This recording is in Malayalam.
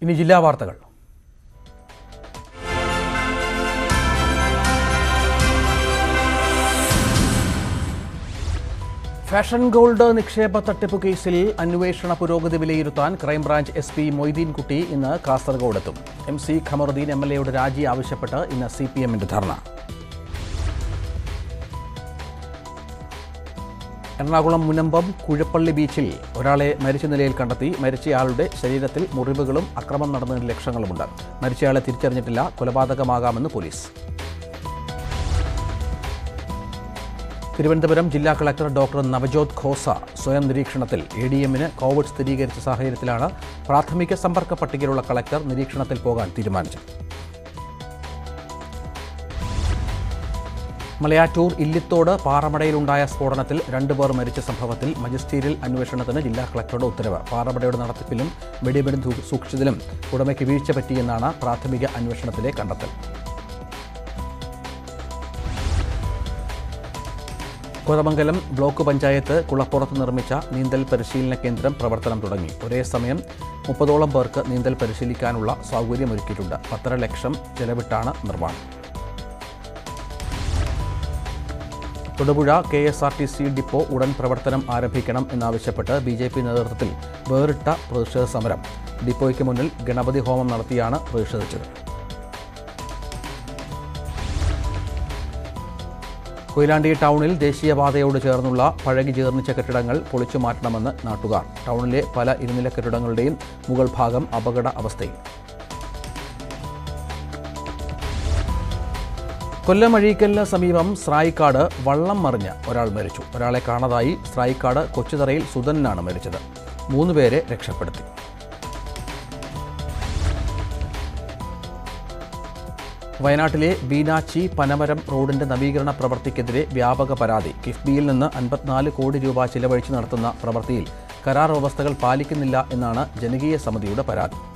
ഇനി ജില്ലാ വാർത്തകൾ ഫാഷൻ ഗോൾഡ് നിക്ഷേപ തട്ടിപ്പ് കേസിൽ അന്വേഷണ പുരോഗതി വിലയിരുത്താൻ ക്രൈംബ്രാഞ്ച് എസ് പി മൊയ്തീൻകുട്ടി ഇന്ന് കാസർഗോഡ് എത്തും M C Kamaruddin M L എയുടെ രാജി ആവശ്യപ്പെട്ട് ഇന്ന് സി പി എമ്മിന്റെ ധർണ എറണാകുളം മുനമ്പം കുഴപ്പള്ളി ബീച്ചിൽ ഒരാളെ മരിച്ച നിലയിൽ കണ്ടെത്തി മരിച്ചയാളുടെ ശരീരത്തിൽ മുറിവുകളും അക്രമം നടന്നതിന് ലക്ഷണങ്ങളുമുണ്ട് മരിച്ചയാളെ തിരിച്ചറിഞ്ഞിട്ടില്ല കൊലപാതകമാകാമെന്ന് പോലീസ് തിരുവനന്തപുരം ജില്ലാ കളക്ടർ ഡോക്ടർ നവജോത് ഖോസ സ്വയം നിരീക്ഷണത്തിൽ എ ഡി എമ്മിന് കോവിഡ് സ്ഥിരീകരിച്ച സാഹചര്യത്തിലാണ് പ്രാഥമിക സമ്പർക്ക പട്ടികയിലുള്ള കളക്ടർ നിരീക്ഷണത്തിൽ പോകാൻ തീരുമാനിച്ചത് മലയാറ്റൂർ ഇല്ലിത്തോട് പാറമടയിലുണ്ടായ സ്ഫോടനത്തിൽ രണ്ടുപേർ മരിച്ച സംഭവത്തിൽ മജിസ്ട്രേറ്റിയൽ അന്വേഷണത്തിന് ജില്ലാ കളക്ടറുടെ ഉത്തരവ് പാറമടയുടെ നടത്തിപ്പിലും വെടിമരുന്ന് സൂ- സൂക്ഷിച്ചതിലും ഉടമയ്ക്ക് വീഴ്ച പറ്റിയെന്നാണ് പ്രാഥമിക അന്വേഷണത്തിലെ കണ്ടെത്തൽ കോതമംഗലം ബ്ലോക്ക് പഞ്ചായത്ത് കുളപ്പുറത്ത് നിർമ്മിച്ച നീന്തൽ പരിശീലന കേന്ദ്രം പ്രവർത്തനം തുടങ്ങി ഒരേ സമയം മുപ്പതോളം പേർക്ക് നീന്തൽ പരിശീലിക്കാനുള്ള സൗകര്യമൊരുക്കിയിട്ടുണ്ട് പത്തര ലക്ഷം ചെലവിട്ടാണ് നിർമ്മാണം Thodupuzha K S R T C depot ഉടൻ പ്രവർത്തനം ആരംഭിക്കണം എന്നാവശ്യപ്പെട്ട് ബി ജെ പി നേതൃത്വത്തിൽ വേറിട്ട പ്രതിഷേധ സമരം ഡിപ്പോയ്ക്ക് മുന്നിൽ ഗണപതി ഹോമം നടത്തിയാണ് പ്രതിഷേധിച്ചത് കൊയിലാണ്ടി ടൗണിൽ ദേശീയപാതയോട് ചേർന്നുള്ള പഴകി ജീർണിച്ച കെട്ടിടങ്ങൾ പൊളിച്ചു മാറ്റണമെന്ന് നാട്ടുകാർ ടൗണിലെ പല ഇരുനില കെട്ടിടങ്ങളുടെയും മുകൾ ഭാഗം അപകട അവസ്ഥയിൽ കൊല്ലം അഴീക്കലിന് സമീപം സ്രായിക്കാട് വള്ളം മറിഞ്ഞ് ഒരാൾ മരിച്ചു ഒരാളെ കാണാതായി സ്രായിക്കാട് കൊച്ചുതറയിൽ സുധനാണ് മരിച്ചത് മൂന്നുപേരെ രക്ഷപ്പെടുത്തി വയനാട്ടിലെ ബീനാച്ചി പനമരം റോഡിന്റെ നവീകരണ പ്രവൃത്തിക്കെതിരെ വ്യാപക പരാതി കിഫ്ബിയിൽ നിന്ന് അൻപത്തിനാല് കോടി രൂപ ചിലവഴിച്ച് നടത്തുന്ന പ്രവൃത്തിയിൽ കരാർ വ്യവസ്ഥകൾ പാലിക്കുന്നില്ല എന്നാണ് ജനകീയ സമിതിയുടെ പരാതി